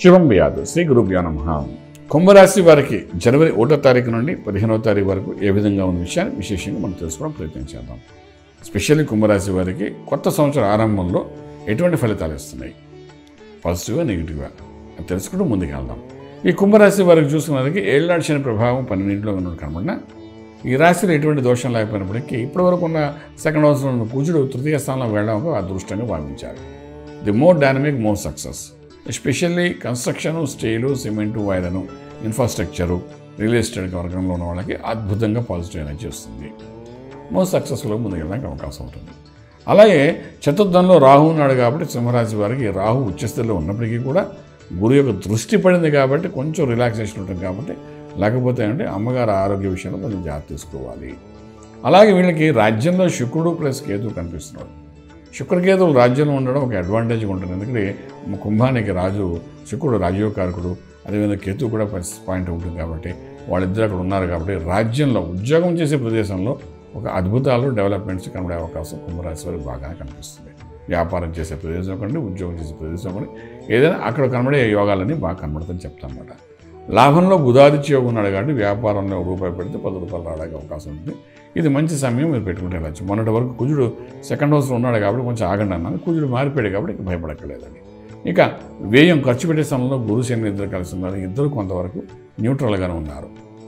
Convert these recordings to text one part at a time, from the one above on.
శుభం వ్యాధు శ్రీ గురుభ్యో నమ కుంభరాశి వారికి జనవరి ఒకటో తారీఖు నుండి పదిహేనవ తారీఖు వరకు ఏ విధంగా ఉన్న విషయాన్ని విశేషంగా మనం తెలుసుకోవడం ప్రయత్నం చేద్దాం స్పెషల్లీ కుంభరాశి వారికి కొత్త సంవత్సర ఆరంభంలో ఎటువంటి ఫలితాలు ఇస్తున్నాయి పాజిటివ్గా నెగిటివ్గా అది తెలుసుకుంటూ ముందుకు వెళ్దాం ఈ కుంభరాశి వారికి చూసుకున్నదానికి ఏళ్ళనాడు శని ప్రభావం పన్నెండింటిలో ఉన్నది కనబడినా ఈ రాశిలో ఎటువంటి దోషం లేకపోయినప్పటికీ ఇప్పటివరకు ఉన్న సెకండ్ హౌస్లో ఉన్న కుజుడు తృతీయ స్థానంలో వెళ్ళడం ఒక అదృష్టంగా భావించారు the more dynamic more success especially construction steel cement వైరను ఇన్ఫ్రాస్ట్రక్చరు రియల్ ఎస్టేట్ వర్గంలో ఉన్న వాళ్ళకి అద్భుతంగా పాజిటివ్ ఎనర్జీ వస్తుంది మోస్ట్ సక్సెస్ఫుల్గా ముందుకెళ్ళడానికి అవకాశం ఉంటుంది అలాగే చతుర్థంలో రాహు ఉన్నాడు కాబట్టి సింహరాశి వారికి రాహు ఉచ్చస్థితిలో ఉన్నప్పటికీ కూడా గురు యొక్క దృష్టి పడింది కాబట్టి కొంచెం రిలాక్సేషన్ ఉంటుంది కాబట్టి లేకపోతే అంటే అమ్మగారి ఆరోగ్య విషయంలో కొంచెం జాగ్రత్త తీసుకోవాలి అలాగే వీళ్ళకి రాజ్యంలో శుక్రుడు ప్లస్ కేతు కనిపిస్తున్నాడు శుక్రకేతువులు రాజ్యంలో ఉండడం ఒక అడ్వాంటేజ్గా ఉంటుంది ఎందుకంటే కుంభానికి రాజు శుక్రుడు రాజయోగకారకుడు అదేవిధంగా కేతు కూడా ప్లస్ పాయింట్ ఉంటుంది కాబట్టి వాళ్ళిద్దరు అక్కడ ఉన్నారు కాబట్టి రాజ్యంలో ఉద్యోగం చేసే ప్రదేశంలో ఒక అద్భుతాలు డెవలప్మెంట్స్ కనబడే అవకాశం కుంభరాశి వారికి బాగానే కనిపిస్తుంది వ్యాపారం చేసే ప్రదేశం కండి ఉద్యోగం చేసే ప్రదేశం కండి ఏదైనా అక్కడ కనబడే యోగాలన్నీ బాగా కనబడుతుందని చెప్తానమాట లాభంలో బుధాదిత్య యోగం ఉన్నాడు కాబట్టి వ్యాపారంలో ఒక రూపాయి పెడితే పది రూపాయలు రావడానికి అవకాశం ఉంటుంది ఇది మంచి సమయం మీరు పెట్టుకుంటే వెళ్ళచ్చు మొన్నటి వరకు కుజుడు సెకండ్ హౌస్లో ఉన్నాడు కాబట్టి కొంచెం ఆగండి అన్నాను కుజుడు మారిపోయాడు కాబట్టి ఇక భయపడక్కర్లేదండి ఇక వ్యయం ఖర్చు పెట్టే సమయంలో గురు శని ఇద్దరు కలిసి ఉన్నారు ఇద్దరు కొంతవరకు న్యూట్రల్గానే ఉన్నారు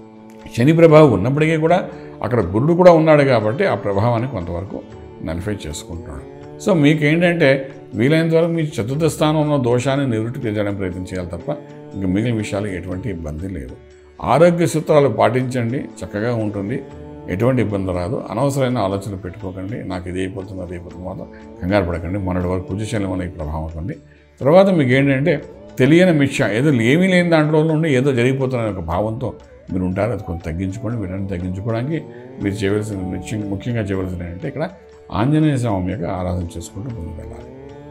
శని ప్రభావం ఉన్నప్పటికీ కూడా అక్కడ గురుడు కూడా ఉన్నాడు కాబట్టి ఆ ప్రభావాన్ని కొంతవరకు నలిఫై చేసుకుంటున్నాడు సో మీకు ఏంటంటే వీలైనంత వరకు మీ చతుర్థ స్థానంలో దోషాన్ని నివృత్తి చేయడానికి ప్రయత్నం చేయాలి తప్ప ఇంకా మిగిలిన విషయాలు ఎటువంటి ఇబ్బంది లేదు ఆరోగ్య సూత్రాలు పాటించండి చక్కగా ఉంటుంది ఎటువంటి ఇబ్బంది రాదు అనవసరమైన ఆలోచనలు పెట్టుకోకండి నాకు ఇది అయిపోతుంది అది అయిపోతుంది మాత్రం కంగారు పడకండి మొన్నటి వరకు కుజశైలం మనకి ప్రభావం అవుతుంది తర్వాత మీకు ఏంటంటే తెలియని మిథ్య ఏదో ఏమీ లేని దాంట్లో నుండి ఏదో జరిగిపోతున్న ఒక భావంతో మీరు ఉంటారు అది కొంచెం తగ్గించుకోండి వీటన్ని తగ్గించుకోవడానికి మీరు చేయవలసిన ముఖ్యం ముఖ్యంగా చేయవలసిన ఏంటంటే ఇక్కడ ఆంజనేయ స్వామి యొక్క ఆరాధన చేసుకుంటూ ముందుకు వెళ్ళాలి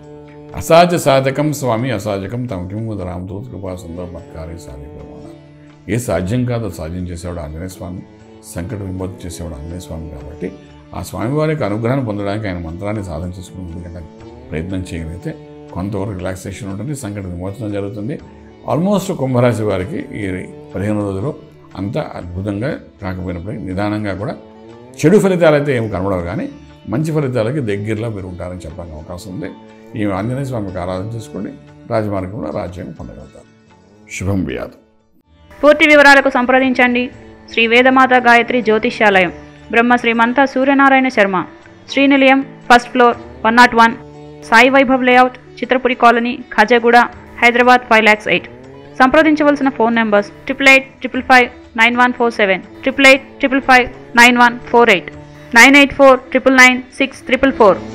అసాధ్య సాధకం స్వామి అసాధ్యకం తమకిం రామదూత్ కృపా సుందర మత్కారి సాధి ప్రమాణ ఏ సాధ్యం కాదో సాధ్యం చేసేవాడు ఆంజనేయ స్వామి సంకట విమోచన చేసేవాడు ఆంజనేయ స్వామి కాబట్టి ఆ స్వామివారికి అనుగ్రహాన్ని పొందడానికి ఆయన మంత్రాన్ని సాధన చేసుకుని ముందుకెళ్ళడానికి ప్రయత్నం చేయగలిగితే కొంతవరకు రిలాక్సేషన్ ఉంటుంది సంకట విమోచన జరుగుతుంది ఆల్మోస్ట్ కుంభరాశి వారికి ఈ పదిహేను రోజులు అంతా అద్భుతంగా కాకపోయినప్పటికీ నిదానంగా కూడా చెడు ఫలితాలు అయితే ఏమి కనబడవు కానీ మంచి ఫలితాలకి దగ్గరలో మీరు ఉంటారని చెప్పడానికి అవకాశం ఉంది ఈ ఆంజనేయ స్వామికి ఆరాధన చేసుకోండి రాజమార్గంలో రాజ్యం పొందగలుగుతారు శుభం వ్యాధు పూర్తి వివరాలకు సంప్రదించండి Shri Vedamata Gayatri Jyotishyalayam Brahma Srimantha Suryanarayana Sharma Srinilayam first floor one not one Sai Vaibhav layout Chitrapuri colony Khajaguda Hyderabad five lakhs eight సంప్రదించవలసిన phone numbers triple eight triple five nine one four seven triple eight triple five nine one four eight nine eight four triple nine six triple four